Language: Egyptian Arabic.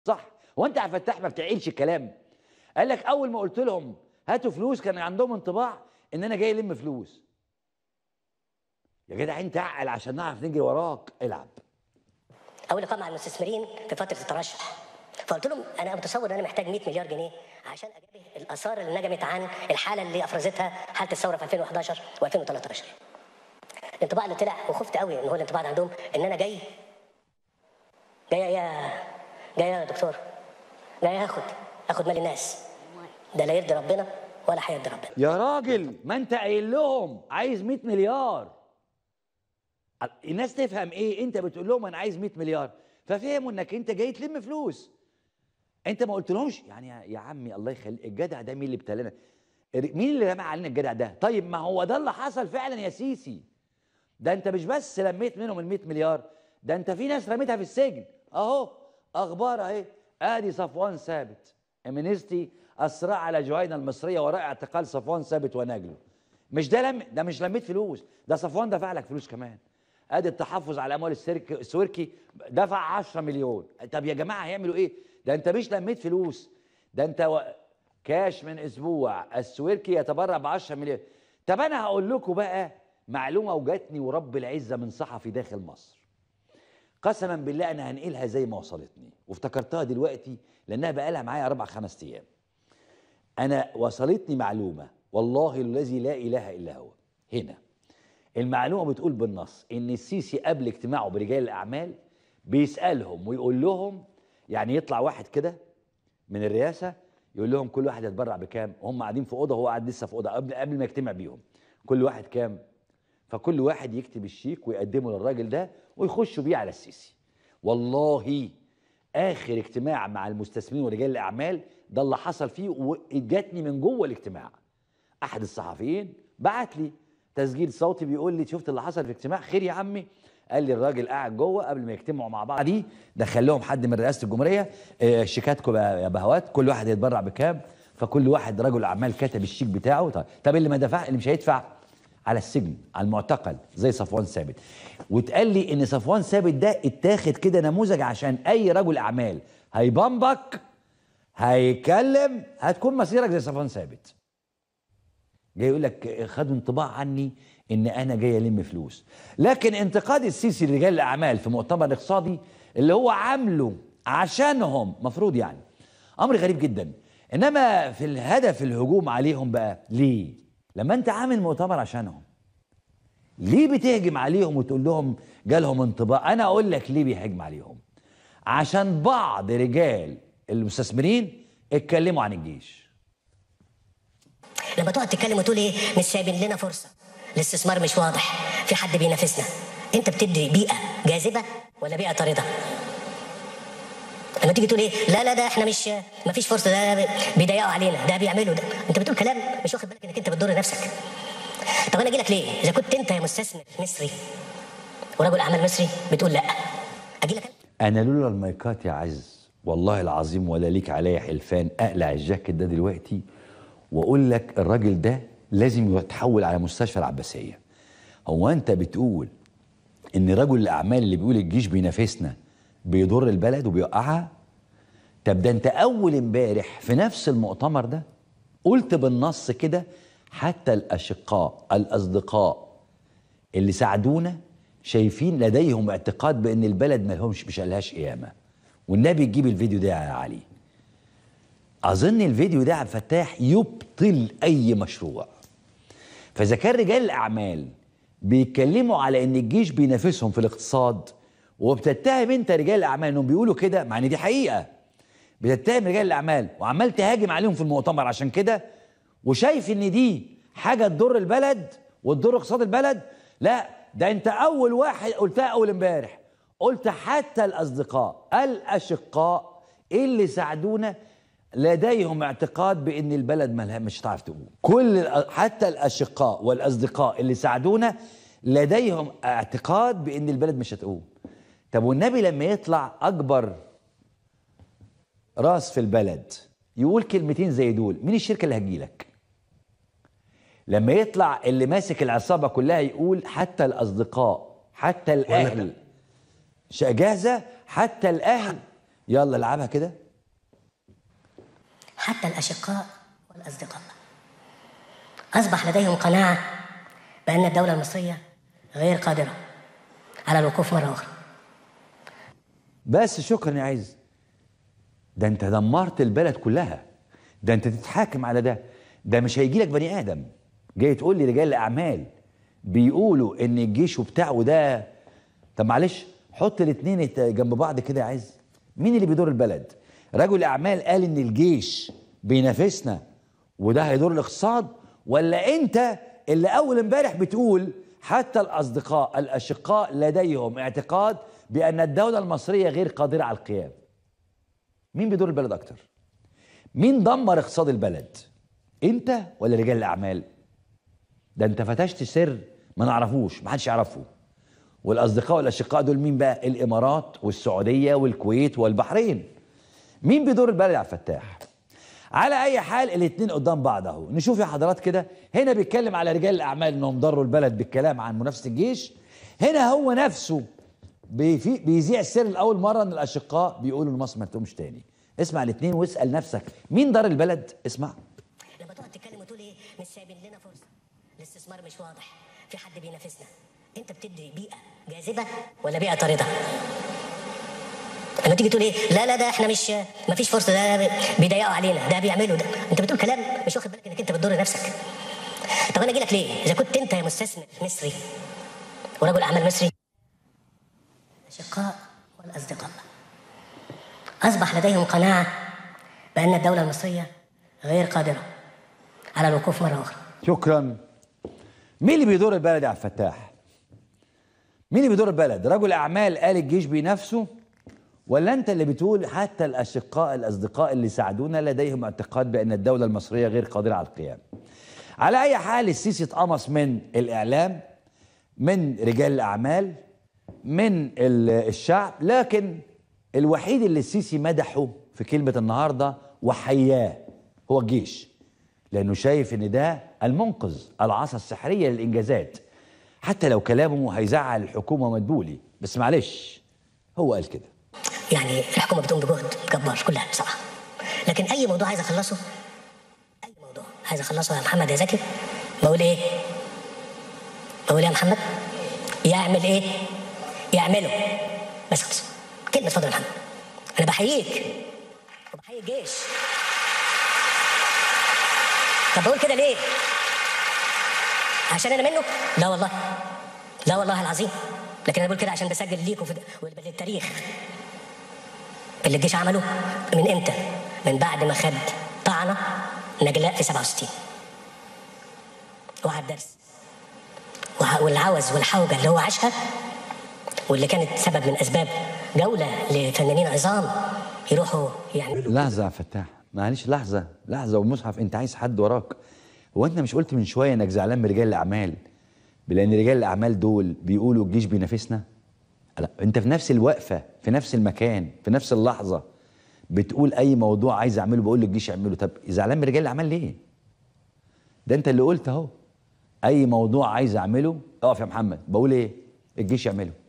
صح هو انت يا فتاح ما بتعيلش الكلام قال لك اول ما قلت لهم هاتوا فلوس كان عندهم انطباع ان انا جاي الم فلوس يا جدع انت عقل عشان نعرف نجري وراك العب اول لقاء مع المستثمرين في فتره الترشح فقلت لهم انا متصور ان انا محتاج 100 مليار جنيه عشان اجابه الاثار اللي نجمت عن الحاله اللي افرزتها حاله الثوره في 2011 و2013 الانطباع اللي طلع وخفت قوي ان هو الانطباع اللي عندهم ان انا جاي جاي يا جاي يا دكتور جاي اخد اخد مال الناس ده لا يرضي ربنا ولا هيرضي ربنا يا راجل ما انت قايل لهم عايز 100 مليار الناس تفهم ايه انت بتقول لهم انا عايز 100 مليار ففهموا انك انت جاي تلم فلوس انت ما قلتلهمش يعني يا- يا عمي الله يخليك الجدع ده مين اللي ابتلانا مين اللي رمى علينا الجدع ده طيب ما هو ده اللي حصل فعلا يا سيسي ده انت مش بس لميت منهم ال 100 مليار ده انت في ناس رميتها في السجن اهو اخبار اهي ادي صفوان ثابت امنستي اسرع على جهينه المصريه وراء اعتقال صفوان ثابت ونجله مش ده لم ده مش لميت فلوس ده صفوان دفع لك فلوس كمان ادي التحفظ على اموال السرك السويركي دفع 10 مليون طب يا جماعه هيعملوا ايه ده انت مش لميت فلوس ده انت و... كاش من اسبوع السويركي يتبرع ب 10 مليون طب انا هقول لكم بقى معلومه وجاتني ورب العزه من صحفي داخل مصر قسما بالله انا هنقلها زي ما وصلتني وافتكرتها دلوقتي لانها بقى لها معايا اربع خمس ايام انا وصلتني معلومه والله الذي لا اله الا هو هنا المعلومه بتقول بالنص ان السيسي قبل اجتماعه برجال الاعمال بيسالهم ويقول لهم يعني يطلع واحد كده من الرئاسه يقول لهم كل واحد يتبرع بكام هم قاعدين في اوضه وهو قاعد لسه في اوضه قبل قبل ما يجتمع بيهم كل واحد كام فكل واحد يكتب الشيك ويقدمه للراجل ده ويخشوا بيه على السيسي والله اخر اجتماع مع المستثمرين ورجال الاعمال ده اللي حصل فيه وجاتني من جوه الاجتماع احد الصحفيين بعت لي تسجيل صوتي بيقول لي شفت اللي حصل في الاجتماع خير يا عمي قال لي الراجل قاعد جوه قبل ما يجتمعوا مع بعض دي دخل لهم حد من رئاسه الجمهوريه آه، شيكاتكم بقى يا بهوات كل واحد يتبرع بكام فكل واحد رجل اعمال كتب الشيك بتاعه طب, طب اللي ما دفع اللي مش هيدفع على السجن على المعتقل زي صفوان ثابت واتقال لي ان صفوان ثابت ده اتاخد كده نموذج عشان اي رجل اعمال هيبمبك هيتكلم هتكون مصيرك زي صفوان ثابت جاي يقول لك خدوا انطباع عني ان انا جاي الم فلوس لكن انتقاد السيسي لرجال الاعمال في مؤتمر اقتصادي اللي هو عامله عشانهم مفروض يعني امر غريب جدا انما في الهدف الهجوم عليهم بقى ليه لما انت عامل مؤتمر عشانهم ليه بتهجم عليهم وتقول لهم جالهم انطباع انا اقول لك ليه بيهاجم عليهم عشان بعض رجال المستثمرين اتكلموا عن الجيش لما تقعد تتكلم وتقول ايه مش سايبين لنا فرصه الاستثمار مش واضح في حد بينافسنا انت بتدي بيئه جاذبه ولا بيئه طارده لما تيجي تقول ايه لا لا ده احنا مش ما فيش فرصه ده ده بيضيقوا علينا ده بيعملوا ده انت بتقول كلام مش واخد بالك انك انت بتضر نفسك طب انا اجي لك ليه اذا كنت انت يا مستثمر مصري ورجل اعمال مصري بتقول لا اجي لك أنا؟ انا لولا المايكات يا عز والله العظيم ولا ليك عليا حلفان اقلع الجاكيت ده دلوقتي واقول لك الراجل ده لازم يتحول على مستشفى العباسيه هو انت بتقول ان رجل الاعمال اللي بيقول الجيش بينافسنا بيضر البلد وبيوقعها طب ده انت اول امبارح في نفس المؤتمر ده قلت بالنص كده حتى الاشقاء الاصدقاء اللي ساعدونا شايفين لديهم اعتقاد بان البلد ما لهمش مش لهاش قيامه والنبي تجيب الفيديو ده يا علي اظن الفيديو ده عبد الفتاح يبطل اي مشروع فاذا كان رجال الاعمال بيتكلموا على ان الجيش بينافسهم في الاقتصاد وبتتهم انت رجال الاعمال انهم بيقولوا كده مع ان دي حقيقه بتتهم رجال الاعمال وعمال تهاجم عليهم في المؤتمر عشان كده وشايف ان دي حاجه تضر البلد وتضر اقتصاد البلد لا ده انت اول واحد قلتها اول امبارح قلت حتى الاصدقاء الاشقاء اللي ساعدونا لديهم اعتقاد بان البلد مالها مش هتعرف تقوم كل الأ- حتى الاشقاء والاصدقاء اللي ساعدونا لديهم اعتقاد بان البلد مش هتقوم طب والنبي لما يطلع اكبر راس في البلد يقول كلمتين زي دول مين الشركه اللي هتجيلك لما يطلع اللي ماسك العصابه كلها يقول حتى الاصدقاء حتى الاهل ش- جاهزه حتى الاهل يلا العبها كده حتى الأشقاء والأصدقاء أصبح لديهم قناعة بأن الدولة المصرية غير قادرة على الوقوف مرة أخرى بس شكرا يا عز ده انت دمرت البلد كلها ده انت تتحاكم على ده ده مش هيجي لك بني ادم جاي تقول لي رجال الاعمال بيقولوا ان الجيش وبتاعه ده طب معلش حط الاثنين جنب بعض كده يا عز مين اللي بيدور البلد رجل اعمال قال ان الجيش بينافسنا وده هيدور الاقتصاد ولا انت اللي اول امبارح بتقول حتى الاصدقاء الاشقاء لديهم اعتقاد بان الدوله المصريه غير قادره على القيام مين بيدور البلد اكتر مين دمر اقتصاد البلد انت ولا رجال الاعمال ده انت فتشت سر ما نعرفوش ما حدش يعرفه والاصدقاء والاشقاء دول مين بقى الامارات والسعوديه والكويت والبحرين مين بيدور البلد يا عبد الفتاح على اي حال الاثنين قدام بعض اهو نشوف يا حضرات كده هنا بيتكلم على رجال الاعمال انهم ضروا البلد بالكلام عن منافسه الجيش هنا هو نفسه بيفي بيذيع السر لاول مره ان الاشقاء بيقولوا ان مصر ما تقومش تاني اسمع الاثنين واسال نفسك مين دار البلد اسمع لما تقعد تتكلم وتقول ايه مش سايبين لنا فرصه الاستثمار مش واضح في حد بينافسنا انت بتدي بيئه جاذبه ولا بيئه طارده لما تيجي تقول ايه لا لا ده احنا مش ما فيش فرصه ده بيضيقوا علينا ده بيعملوا ده انت بتقول كلام مش واخد بالك انك انت بتضر نفسك طب انا اجي لك ليه اذا كنت انت يا مستثمر مصري ورجل اعمال مصري الاشقاء والاصدقاء اصبح لديهم قناعه بان الدوله المصريه غير قادره على الوقوف مره اخرى شكرا مين اللي بيدور البلد يا عبد الفتاح مين اللي بيدور البلد رجل اعمال قال الجيش بينافسه ولا انت اللي بتقول حتى الاشقاء الاصدقاء اللي ساعدونا لديهم اعتقاد بان الدوله المصريه غير قادره على القيام على اي حال السيسي اتقمص من الاعلام من رجال الاعمال من ال- الشعب لكن الوحيد اللي السيسي مدحه في كلمه النهارده وحياه هو الجيش لانه شايف ان ده المنقذ العصا السحريه للانجازات حتى لو كلامه هيزعل الحكومه مدبولي بس معلش هو قال كده يعني الحكومه بتقوم بجهد جبار كلها بصراحه لكن اي موضوع عايز اخلصه اي موضوع عايز اخلصه يا محمد يا زكي بقول ايه بقول إيه يا محمد يعمل ايه يعمله بس خلص كلمه اتفضل يا محمد انا بحييك وبحيي الجيش طب بقول كده ليه عشان انا منه لا والله لا والله العظيم لكن انا بقول كده عشان بسجل ليكم في التاريخ اللي الجيش عمله من امتى؟ من بعد ما خد طعنه نجلاء في 67 وعد درس وع- والعوز والحوجه اللي هو عاشها واللي كانت سبب من اسباب جوله لفنانين عظام يروحوا يعملوا لحظه يا فتاح معلش لحظه لحظه والمصحف انت عايز حد وراك هو انت مش قلت من شويه انك زعلان من رجال الاعمال لان رجال الاعمال دول بيقولوا الجيش بينافسنا لا انت في نفس الوقفه في نفس المكان في نفس اللحظه بتقول اي موضوع عايز اعمله بقول للجيش اعمله طب زعلان من رجال الاعمال ليه ده انت اللي قلت اهو اي موضوع عايز اعمله اقف يا محمد بقول ايه الجيش يعمله